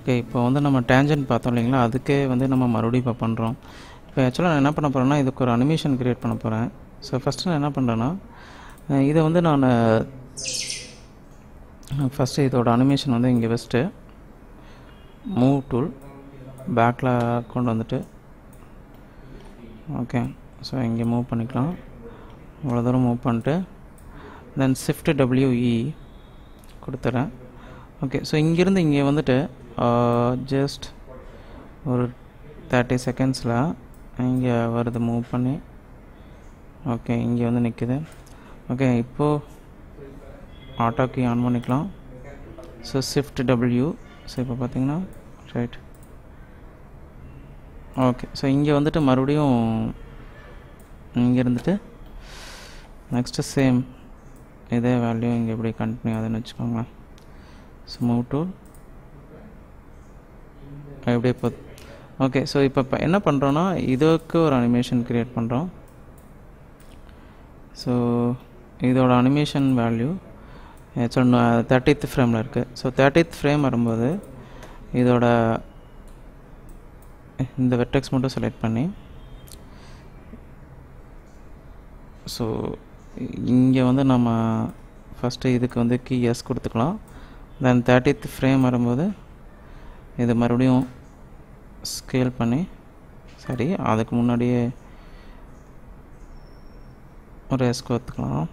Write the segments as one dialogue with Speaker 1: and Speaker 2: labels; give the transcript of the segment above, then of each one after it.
Speaker 1: okay இப்போ வந்து நம்ம டேஞ்சன்ட் பார்த்தோம் இல்லைங்களா அதுக்கே வந்து நம்ம மறுபடியும் இப்போ பண்ணுறோம் இப்போ ஆக்சுவலாக நான் என்ன பண்ண போகிறேன்னா இதுக்கு ஒரு அனிமேஷன் க்ரியேட் பண்ண போகிறேன் ஸோ ஃபஸ்ட்டு நான் என்ன பண்ணுறேன்னா அஹ் இதை வந்து நான் ஃபஸ்ட்டு இதோட அனிமேஷன் வந்து இங்கே வச்சுட்டு மூவ் டூல் பேக்கில் கொண்டு வந்துட்டு ஓகே ஸோ இங்கே மூவ் பண்ணிக்கலாம் இவ்வளோ தூரம் மூவ் பண்ணிட்டு தென் ஷிஃப்ட் டபிள்யூஇ கொடுத்துறேன் ஓகே ஸோ இங்கேருந்து இங்கே வந்துட்டு ஜஸ்ட் ஒரு தேர்ட்டி செகண்ட்ஸில் இங்கே வருது மூவ் பண்ணி ஓகே இங்கே வந்து நிற்குது ஓகே இப்போது ஆட்டோ கீ ஆன் பண்ணிக்கலாம் ஸோ ஷிஃப்ட் டபிள்யூ ஸோ இப்போ பார்த்தீங்கன்னா ரைட் ஓகே ஸோ இங்கே வந்துட்டு மறுபடியும் இங்கே இருந்துட்டு நெக்ஸ்ட்டு சேம் இதே வேல்யூ இங்கே எப்படி கண்டினியூ ஆகுதுன்னு வச்சுக்கோங்களேன் ஸோ மூவ் டூல் எப்படியே போ ஓகே ஸோ இப்போ இப்போ என்ன பண்ணுறோன்னா இதுக்கு ஒரு அனிமேஷன் க்ரியேட் பண்ணுறோம் ஸோ இதோட அனிமேஷன் வேல்யூ ஆக்சுவல் தேர்ட்டித் ஃப்ரேமில் இருக்குது ஸோ தேர்ட்டித் ஃப்ரேம் வரும்போது இதோட இந்த வெர்டெக்ஸ் மட்டும் செலக்ட் பண்ணி ஸோ இங்கே வந்து நம்ம ஃபஸ்ட்டு இதுக்கு வந்து கீ எஸ் கொடுத்துக்கலாம் தென் தேர்ட்டித் ஃப்ரேம் வரும்போது இது மறுபடியும் ஸ்கேல் பண்ணி சரி அதுக்கு முன்னாடியே ஒரு எஸ் கொடுத்துக்கலாம்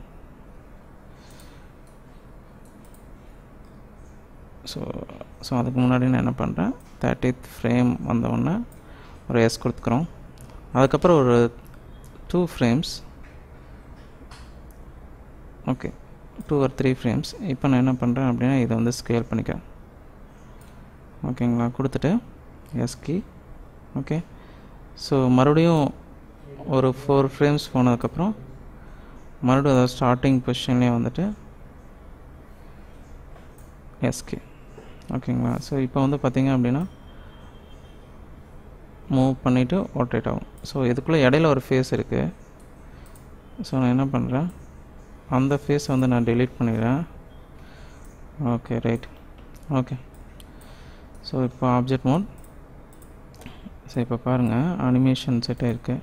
Speaker 1: ஸோ ஸோ அதுக்கு முன்னாடி நான் என்ன பண்ணுறேன் தேர்ட்டித் ஃப்ரேம் வந்தவுடனே ஒரு எஸ் கொடுத்துக்குறோம் அதுக்கப்புறம் ஒரு two frames okay two or three frames இப்போ நான் என்ன பண்ணுறேன் அப்படின்னா இதை வந்து ஸ்கேல் பண்ணிக்கிறேன் ஓகேங்களா கொடுத்துட்டு எஸ்கி ஓகே ஸோ மறுபடியும் ஒரு ஃபோர் ஃப்ரேம்ஸ் போனதுக்கப்புறம் மறுபடியும் அதாவது ஸ்டார்டிங் பொசிஷன்லேயே வந்துட்டு எஸ்கே ஓகேங்களா ஸோ இப்போ வந்து பார்த்தீங்க அப்படின்னா மூவ் பண்ணிவிட்டு ரொட்டேட் ஆகும் ஸோ இதுக்குள்ளே இடையில ஒரு ஃபேஸ் இருக்குது ஸோ நான் என்ன பண்ணுறேன் அந்த ஃபேஸை வந்து நான் delete பண்ணிடுறேன் ஓகே ரைட் ஓகே ஸோ இப்போ ஆப்ஜெக்ட் மோட் ஸோ இப்போ பாருங்கள் அனிமேஷன் செட் ஆயிருக்கு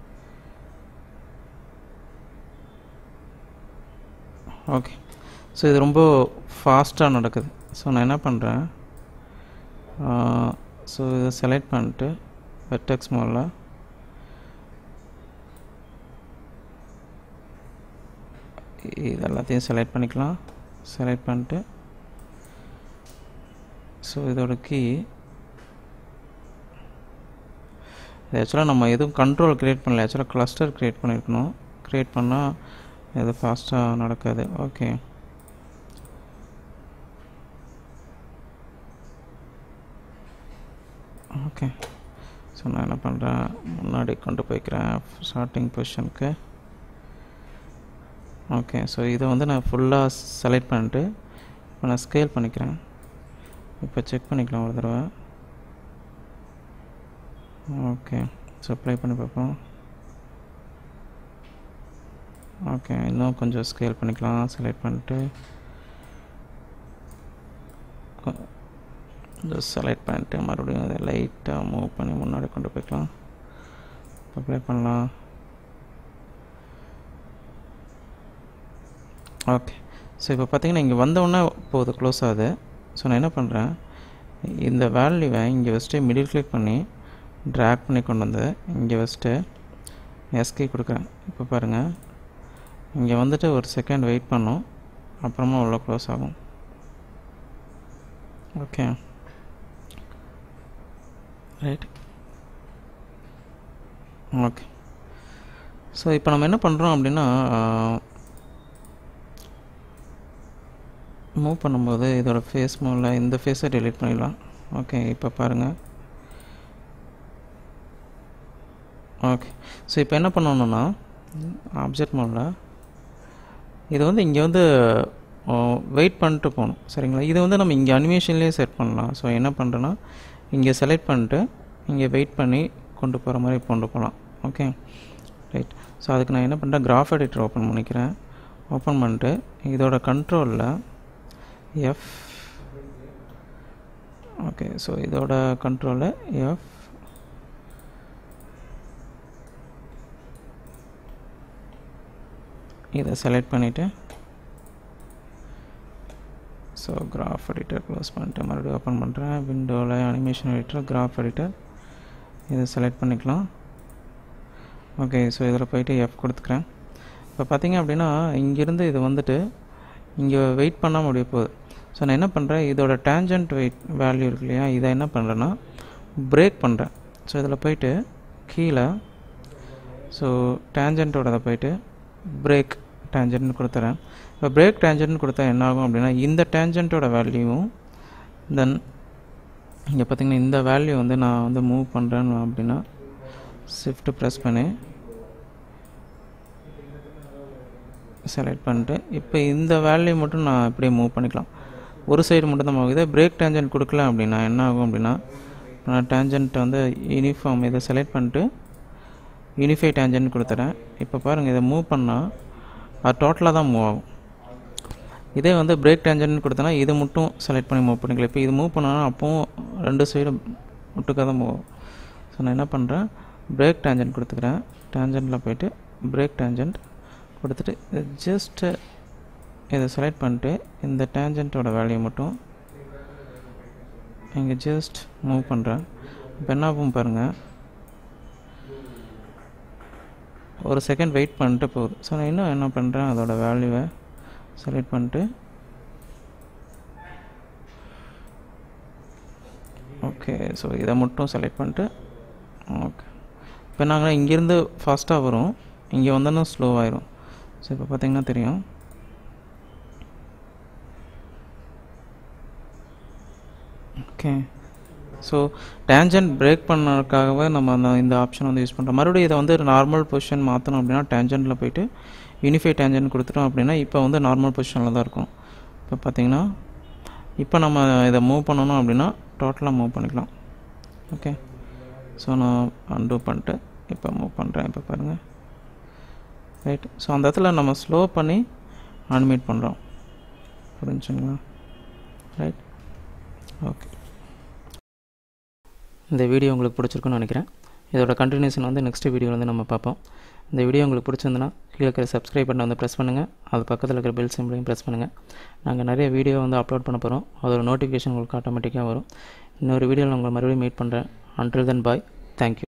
Speaker 1: ஓகே ஸோ இது ரொம்ப ஃபாஸ்ட்டாக நடக்குது ஸோ நான் என்ன பண்ணுறேன் ஸோ இதை செலக்ட் பண்ணிட்டு வெர்டெக்ஸ் மோடில் இது எல்லாத்தையும் செலக்ட் பண்ணிக்கலாம் செலக்ட் பண்ணிட்டு ஸோ இதோட கீ இது ஆக்சுவலாக நம்ம எதுவும் கண்ட்ரோல் க்ரியேட் பண்ணல ஆக்சுவலாக கிளஸ்டர் க்ரியேட் பண்ணியிருக்கணும் க்ரியேட் பண்ணால் இது ஃபாஸ்ட்டாக நடக்காது ஓகே ஓகே ஸோ நான் என்ன பண்ணுறேன் முன்னாடி கொண்டு போய்க்கிறேன் ஸ்டார்டிங் பொசிஷனுக்கு ஓகே ஸோ இதை வந்து நான் ஃபுல்லாக செலக்ட் பண்ணிட்டு இப்போ நான் ஸ்கேல் பண்ணிக்கிறேன் இப்போ செக் பண்ணிக்கலாம் ஒரு தடவை ஓகே ஸோ அப்ளை பண்ணி பார்ப்போம் ஓகே இன்னும் கொஞ்சம் ஸ்கேல் பண்ணிக்கலாம் செலக்ட் பண்ணிட்டு செலக்ட் பண்ணிட்டு மறுபடியும் அதை லைட்டாக மூவ் பண்ணி முன்னாடி கொண்டு போய்க்கலாம் அப்ளை பண்ணலாம் ஓகே ஸோ இப்போ பார்த்தீங்கன்னா இங்கே வந்தவுடனே போகுது க்ளோஸ் ஆகுது ஸோ நான் என்ன பண்ணுறேன் இந்த வேல்யூவை இங்கே வச்சுட்டு மிடில் கிளிக் பண்ணி ட்ராக் பண்ணி கொண்டு வந்து இங்கே வச்சுட்டு எஸ்கே கொடுக்குறேன் இப்போ பாருங்கள் இங்கே வந்துட்டு ஒரு செகண்ட் வெயிட் பண்ணும் அப்புறமா உள்ள க்ளோஸ் ஆகும் ஓகே ரைட் ஓகே ஸோ இப்போ நம்ம என்ன பண்ணுறோம் அப்படின்னா மூவ் பண்ணும்போது இதோட ஃபேஸ் மூவில் இந்த ஃபேஸை delete பண்ணிடலாம் ஓகே இப்போ பாருங்கள் ஓகே ஸோ இப்போ என்ன பண்ணணும்னா ஆப்ஜெக்ட் மோடில் இது வந்து இங்கே வந்து வெயிட் பண்ணிட்டு போகணும் சரிங்களா இது வந்து நம்ம இங்கே அனிமேஷன்லேயே செட் பண்ணலாம் ஸோ என்ன பண்ணுறேன்னா இங்கே செலக்ட் பண்ணிட்டு இங்கே வெயிட் பண்ணி கொண்டு போகிற மாதிரி கொண்டு போகலாம் ஓகே ரைட் ஸோ அதுக்கு நான் என்ன பண்ணுறேன் கிராஃப் எடிட்டர் ஓப்பன் பண்ணிக்கிறேன் ஓப்பன் பண்ணிட்டு இதோட கண்ட்ரோலில் எஃப் ஓகே ஸோ இதோட கண்ட்ரோலு எஃப் இதை செலக்ட் பண்ணிவிட்டு ஸோ கிராஃப் எடிட்டர் க்ளோஸ் பண்ணிட்டு மறுபடியும் ஓப்பன் பண்ணுறேன் விண்டோவில் அனிமேஷன் எடிட்டர் கிராஃப் எடிட்டர் இதை செலக்ட் பண்ணிக்கலாம் ஓகே ஸோ இதில் போயிட்டு எஃப் கொடுத்துக்கிறேன் இப்போ பார்த்தீங்க அப்படின்னா இங்கேருந்து இது வந்துட்டு இங்கே வெயிட் பண்ணால் முடிய போகுது ஸோ நான் என்ன பண்ணுறேன் இதோட டேஞ்சன்ட் வெயிட் வேல்யூ இருக்கு இல்லையா இதை என்ன பண்ணுறேன்னா பிரேக் பண்ணுறேன் ஸோ இதில் போயிட்டு கீழே ஸோ டேஞ்சன்ட்டோட போயிட்டு பிரேக் டேஞ்சன்ட்னு கொடுத்துறேன் இப்போ பிரேக் டேஞ்சன்ட்னு கொடுத்தா என்ன ஆகும் அப்படின்னா இந்த டேஞ்சன்ட்டோட வேல்யூவும் தென் இங்கே பார்த்தீங்கன்னா இந்த வேல்யூ வந்து நான் வந்து மூவ் பண்ணுறேன்னு அப்படின்னா ஷிஃப்ட் ப்ரெஸ் பண்ணி செலக்ட் பண்ணிட்டு இப்போ இந்த வேல்யூ மட்டும் நான் இப்படியே மூவ் பண்ணிக்கலாம் ஒரு சைடு மட்டும் தான் ஆகுது பிரேக் டேஞ்சன்ட் கொடுக்கல அப்படின்னா என்ன ஆகும் அப்படின்னா நான் டேஞ்சன்ட் வந்து யூனிஃபார்ம் இதை செலக்ட் பண்ணிட்டு யூனிஃபை டேஞ்சன்ட் கொடுத்துறேன் இப்போ பாருங்கள் இதை மூவ் பண்ணால் அது டோட்டலாக தான் மூவ் ஆகும் இதே வந்து பிரேக் டேஞ்சன்ட் கொடுத்தனா இது மட்டும் செலக்ட் பண்ணி மூவ் பண்ணிக்கலாம் இப்போ இது மூவ் பண்ணால் அப்போவும் ரெண்டு சைடும் ஒட்டுக்காக தான் மூவ் ஆகும் ஸோ நான் என்ன பண்ணுறேன் பிரேக் டேஞ்சன்ட் கொடுத்துக்கிறேன் டேஞ்சன்ட்டில் போயிட்டு பிரேக் டேஞ்சன்ட் கொடுத்துட்டு ஜஸ்ட்டு இதை செலக்ட் பண்ணிட்டு இந்த டேஞ்சன்ட்டோட வேல்யூ மட்டும் இங்கே ஜஸ்ட் மூவ் பண்ணுறேன் இப்போ என்ன ஆகும் பாருங்கள் ஒரு செகண்ட் வெயிட் பண்ணிட்டு போகுது ஸோ நான் இன்னும் என்ன பண்ணுறேன் அதோட வேல்யூவை செலக்ட் பண்ணிட்டு ஓகே ஸோ இதை மட்டும் செலக்ட் பண்ணிட்டு ஓகே இப்போ நாங்கள் இங்கேருந்து ஃபாஸ்ட்டாக வரும் இங்கே வந்தோன்னா ஸ்லோவாயிரும் ஸோ இப்போ பார்த்தீங்கன்னா தெரியும் ஓகே ஸோ டேஞ்சன்ட் பிரேக் பண்ணதுக்காகவே நம்ம அந்த இந்த ஆப்ஷன் வந்து யூஸ் பண்ணுறோம் மறுபடியும் இதை வந்து நார்மல் பொசிஷன் மாற்றணும் அப்படின்னா டேஞ்சன்ட்டில் போயிட்டு யூனிஃபை டேஞ்சன்ட் கொடுத்துட்டோம் அப்படின்னா இப்போ வந்து நார்மல் பொசிஷனில் தான் இருக்கும் இப்போ பார்த்தீங்கன்னா இப்போ நம்ம இதை மூவ் பண்ணணும் அப்படின்னா டோட்டலாக மூவ் பண்ணிக்கலாம் ஓகே ஸோ நான் அன்டூ பண்ணிட்டு இப்போ மூவ் பண்ணுறேன் இப்போ பாருங்கள் ரைட் ஸோ அந்த இடத்துல நம்ம ஸ்லோ பண்ணி அனிமேட் பண்ணுறோம் புரிஞ்சுங்களா ரைட் ஓகே இந்த வீடியோ உங்களுக்கு பிடிச்சிருக்குன்னு நினைக்கிறேன் இதோட கண்டினியூஷன் வந்து நெக்ஸ்ட் வீடியோ வந்து நம்ம பார்ப்போம் இந்த வீடியோ உங்களுக்கு பிடிச்சிருந்துன்னா கீழே இருக்கிற சப்ஸ்கிரைப் பட்டனை வந்து ப்ரெஸ் பண்ணுங்கள் அது பக்கத்தில் இருக்கிற பெல் சிம்பிளையும் ப்ரெஸ் பண்ணுங்கள் நாங்கள் நிறைய வீடியோ வந்து அப்லோட் பண்ண போகிறோம் அதோட நோட்டிஃபிகேஷன் உங்களுக்கு ஆட்டோமேட்டிக்காக வரும் இன்னொரு வீடியோவில் உங்களை மறுபடியும் மீட் பண்ணுறேன் அன்டில் தென் பாய் தேங்க்யூ